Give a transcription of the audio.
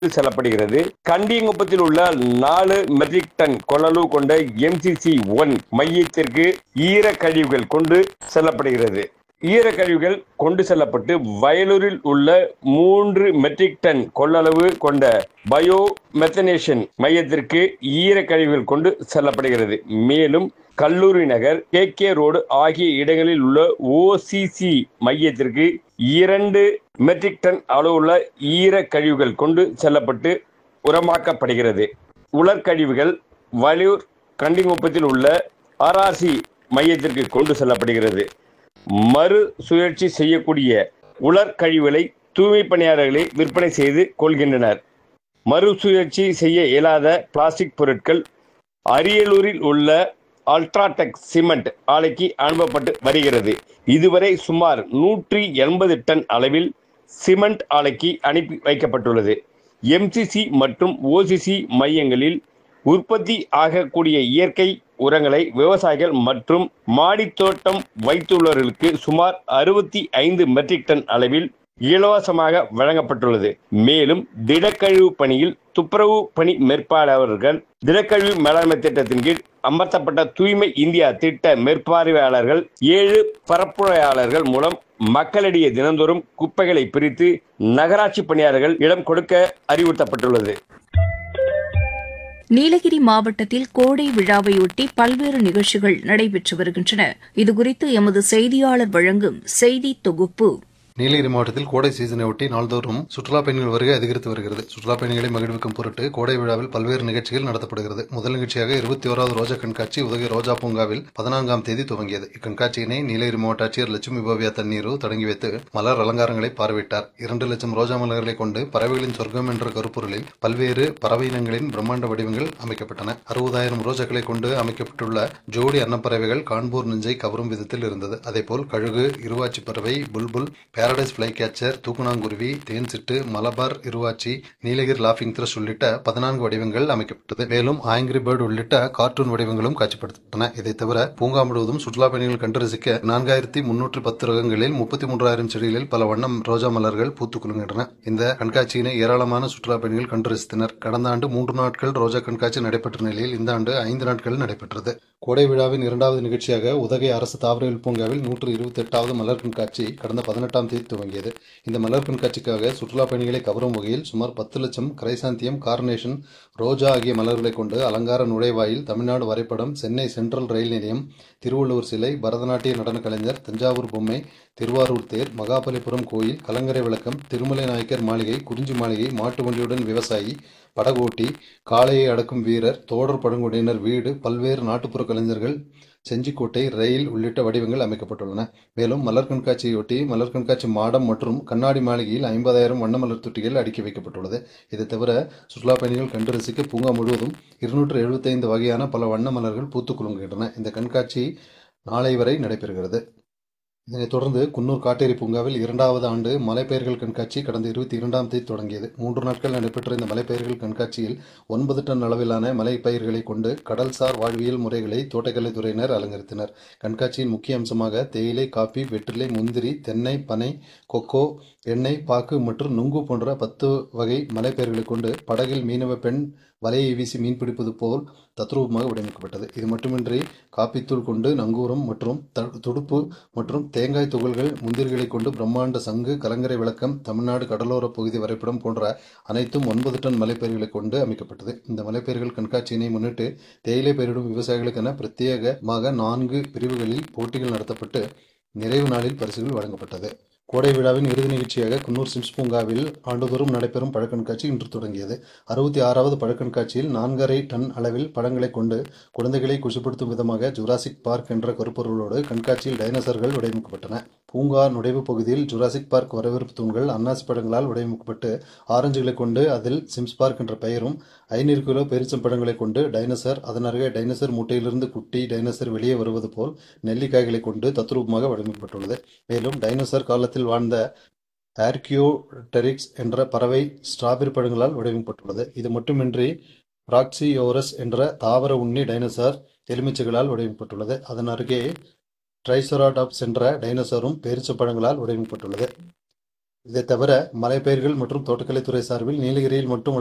செல்லப்படுகிறது கண்டியங்குப்பத்தில் உள்ள நாலு மெட்ரிக் டன் கொள்ளளவு கொண்ட எம்சிசி ஒன் மையத்திற்கு ஈரக்கழிவுகள் கொண்டு செல்லப்படுகிறது ஈரக்கழிவுகள் கொண்டு செல்லப்பட்டு வயலூரில் உள்ள மூன்று மெட்ரிக் டன் கொள்ளளவு கொண்ட பயோ மெத்தனேஷன் மையத்திற்கு ஈரக்கழிவுகள் கொண்டு செல்லப்படுகிறது மேலும் கல்லூரி நகர் கே கே ரோடு ஆகிய இடங்களில் உள்ள ஓசிசி மையத்திற்கு இரண்டு மெட்ரிக் டன் அளவுள்ள ஈரக்கழிவுகள் கொண்டு செல்லப்பட்டு உரமாக்கப்படுகிறது உலர்கழிவுகள் வலியூர் கண்டிங்குப்பத்தில் உள்ள ஆர்ஆர்சி மையத்திற்கு கொண்டு செல்லப்படுகிறது மறு சுழற்சி செய்யக்கூடிய உலர் கழிவுகளை தூய்மை பணியாளர்களே விற்பனை செய்து கொள்கின்றனர் மறுசுழற்சி செய்ய இயலாத பிளாஸ்டிக் பொருட்கள் அரியலூரில் உள்ள அல்ட்ராடெக் சிமெண்ட் ஆலைக்கு அனுப்பப்பட்டு வருகிறது இதுவரை சுமார் நூற்றி எண்பது டன் அளவில் சிமெண்ட் ஆலைக்கு அனுப்பி வைக்கப்பட்டுள்ளது எம்சிசி மற்றும் ஓசிசி மையங்களில் உற்பத்தி ஆகக்கூடிய இயற்கை உரங்களை விவசாயிகள் மற்றும் மாடித் தோட்டம் வைத்துள்ளவர்களுக்கு சுமார் அறுபத்தி ஐந்து மெட்ரிக் டன் அளவில் இலவசமாக வழங்கப்பட்டுள்ளது மேலும் திடக்கழிவு பணியில் துப்புரவு பணி மேற்பாளர்கள் திடக்கழிவு மேலாண்மை திட்டத்தின் கீழ் அமர்த்தப்பட்ட தூய்மை இந்தியா திட்ட மேற்பார்வையாளர்கள் ஏழு பரப்புரையாளர்கள் மூலம் மக்களிடையே தினந்தோறும் குப்பைகளை பிரித்து நகராட்சி பணியாளர்கள் இடம் கொடுக்க அறிவுறுத்தப்பட்டுள்ளது நீலகிரி மாவட்டத்தில் கோடை விழாவையொட்டி பல்வேறு நிகழ்ச்சிகள் நடைபெற்று வருகின்றன இதுகுறித்து எமது செய்தியாளர் வழங்கும் செய்தி தொகுப்பு நீலகிரி மாவட்டத்தில் கோடை சீசனை ஒட்டி நாள்தோறும் சுற்றுலா பயணிகள் வருகை அதிகரித்து வருகிறது சுற்றுலா பயணிகளை மகிழ்விக்கும் பொருட்டு கோடை விழாவில் பல்வேறு நிகழ்ச்சிகள் நடத்தப்படுகிறது முதல் நிகழ்ச்சியாக இருபத்தி ஓராவது ரோஜா கண்காட்சி உதகை ரோஜா பூங்காவில் பதினான்காம் தேதி துவங்கியது இக்கண்காட்சியினை நீலகிரி மாவட்ட ஆட்சியர் லட்சுமி பவ்யா தண்ணீரு தொடங்கி வைத்து மலர் அலங்காரங்களை பார்வையிட்டார் இரண்டு லட்சம் ரோஜா மலர்களை கொண்டு பறவைகளின் சொர்க்கம் என்ற கருப்பொருளில் பல்வேறு பறவை இனங்களின் பிரம்மாண்ட வடிவங்கள் அமைக்கப்பட்டன அறுபதாயிரம் ரோஜாக்களை கொண்டு அமைக்கப்பட்டுள்ள ஜோடி அன்னப்பறவைகள் காண்போர் நெஞ்சை கவரும் விதத்தில் இருந்தது அதேபோல் கழுகு இருவாச்சி பறவை புல்புல் பாரடைஸ் ஃபிளை கேச்சர் தூக்குனாங்குருவி தேன்சிட்டு மலபார் இருவாச்சி நீலகிரி லாஃபிங் த்ரஸ் உள்ளிட்ட பதினான்கு வடிவங்கள் அமைக்கப்பட்டது மேலும் ஆங்கிரி பேர்டு உள்ளிட்ட கார்ட்டூன் வடிவங்களும் காட்சிப்படுத்தப்பட்டன இதை தவிர பூங்கா முழுவதும் சுற்றுலா பயணிகள் கண்டு ரசிக்க நான்காயிரத்தி முன்னூற்று பத்து ரகங்களில் முப்பத்தி மூன்றாயிரம் செடிகளில் பல வண்ணம் ரோஜா மலர்கள் பூத்துக் குலுங்கின்றன இந்த கண்காட்சியினை ஏராளமான சுற்றுலா பயணிகள் கண்டு ரசித்தனர் கடந்த ஆண்டு மூன்று நாட்கள் ரோஜா கண்காட்சி நடைபெற்ற நிலையில் இந்த ஆண்டு ஐந்து நாட்கள் நடைபெற்றது கோடை விழாவின் இரண்டாவது நிகழ்ச்சியாக உதகை அரசு தாவரவியல் பூங்காவில் நூற்று இருபத்தி எட்டாவது மலர் கண்காட்சி கடந்த பதினெட்டாம் தேதி துவங்கியது இந்த மலர் கண்காட்சிக்காக சுற்றுலா பயணிகளை கவரும் வகையில் சுமார் பத்து லட்சம் கிரைசாந்தியம் கார்னேஷன் ரோஜா ஆகிய மலர்களை கொண்டு அலங்கார நுழைவாயில் தமிழ்நாடு வரைபடம் சென்னை சென்ட்ரல் ரயில் நிலையம் திருவள்ளுவர் சிலை பரதநாட்டிய நடன கலைஞர் தஞ்சாவூர் பொம்மை திருவாரூர் தேர் மகாபலிபுரம் கோயில் கலங்கரை விளக்கம் திருமலை நாயக்கர் மாளிகை குறிஞ்சி மாளிகை மாட்டு வண்டியுடன் விவசாயி படகோட்டி காளையை அடக்கும் வீரர் தோடர் பழங்குடியினர் வீடு பல்வேறு நாட்டுப்புற கலைஞர்கள் செஞ்சிக்கோட்டை ரயில் உள்ளிட்ட வடிவங்கள் அமைக்கப்பட்டுள்ளன மேலும் மலர் கண்காட்சியொட்டி மலர் கண்காட்சி மாடம் மற்றும் கண்ணாடி மாளிகையில் ஐம்பதாயிரம் வண்ண மலர் தொட்டிகள் அடுக்கி வைக்கப்பட்டுள்ளது இதை தவிர சுற்றுலா பயணிகள் கண்டு ரசிக்க பூங்கா முழுவதும் இருநூற்று எழுபத்தைந்து வகையான பல வண்ண மலர்கள் பூத்துக் குலுங்குகின்றன இந்த கண்காட்சி நாளை வரை நடைபெறுகிறது இதனைத் தொடர்ந்து குன்னூர் காட்டேரி பூங்காவில் இரண்டாவது ஆண்டு மலைப்பயிர்கள் கண்காட்சி கடந்த இருபத்தி இரண்டாம் தேதி தொடங்கியது மூன்று நாட்கள் நடைபெற்ற இந்த மலைப்பயிர்கள் கண்காட்சியில் ஒன்பது டன் அளவிலான மலைப்பயிர்களை கொண்டு கடல்சார் வாழ்வியல் முறைகளை தோட்டக்கலைத்துறையினர் அலங்கரித்தனர் கண்காட்சியின் முக்கிய அம்சமாக தேயிலை காபி வெற்றிலை முந்திரி தென்னை பனை கொக்கோ எண்ணெய் பாக்கு மற்றும் நுங்கு போன்ற பத்து வகை மலைப்பயிர்களை கொண்டு படகில் மீனவ பெண் வலையை வீசி மீன் பிடிப்பது போல் தத்ரூபமாக வடிவமைக்கப்பட்டது இது மட்டுமின்றி காப்பித்தூள் கொண்டு நங்கூரம் மற்றும் துடுப்பு மற்றும் தேங்காய் துகள்கள் முந்திரிகளை கொண்டு பிரம்மாண்ட சங்கு கலங்கரை விளக்கம் தமிழ்நாடு கடலோர பகுதி வரைபடம் போன்ற அனைத்தும் ஒன்பது டன் மலைப்பயிர்களை கொண்டு அமைக்கப்பட்டது இந்த மலைப்பயிர்கள் கண்காட்சியினை முன்னிட்டு தேயிலை பயிரிடும் விவசாயிகளுக்கென பிரத்யேகமாக நான்கு பிரிவுகளில் போட்டிகள் நடத்தப்பட்டு நிறைவு நாளில் பரிசுகள் வழங்கப்பட்டது கோடை விழாவின் இறுதி நிகழ்ச்சியாக குன்னூர் சிம்ஸ் பூங்காவில் ஆண்டுதோறும் நடைபெறும் பழக்கண்காட்சி இன்று தொடங்கியது அறுபத்தி ஆறாவது பழக்கண்காட்சியில் நான்கரை டன் அளவில் பழங்களை கொண்டு குழந்தைகளை குஷிப்படுத்தும் விதமாக ஜுராசிக் பார்க் என்ற கருப்பொருளோடு கண்காட்சியில் டைனோசர்கள் வடிவமைக்கப்பட்டன பூங்கா நுழைவு பகுதியில் ஜுராசிக் பார்க் வரவேற்பு தூண்கள் அன்னாசி பழங்களால் வடிவமைக்கப்பட்டு ஆரஞ்சுகளை கொண்டு அதில் சிம்ஸ் பார்க் என்ற பெயரும் ஐநூறு கிலோ பெருச்சம் பழங்களை கொண்டு டைனோசர் அதன் அருகே டைனோசர் முட்டையிலிருந்து குட்டி டைனோசர் வெளியே வருவது போல் நெல்லிக்காய்களை கொண்டு தத்ரூபமாக வடிவமைக்கப்பட்டுள்ளது மேலும் டைனோசர் காலத்தில் வாழ்ந்த ஆர்கியோடெரிக்ஸ் என்ற பறவை ஸ்ட்ராபெரி பழங்களால் வடிவமைக்கப்பட்டுள்ளது இது மட்டுமின்றி ராக்சியோரஸ் என்ற தாவர உண்ணி டைனோசர் எலுமிச்சைகளால் வடிவமைக்கப்பட்டுள்ளது அதன் அருகே ட்ரைசராடாப்ஸ் என்ற டைனோசரும் பேரிச்ச பழங்களால் வடிவமைக்கப்பட்டுள்ளது இதை தவிர மலைப்பயிர்கள் மற்றும் தோட்டக்கலைத்துறை சார்பில் நீலகிரியில் மட்டும்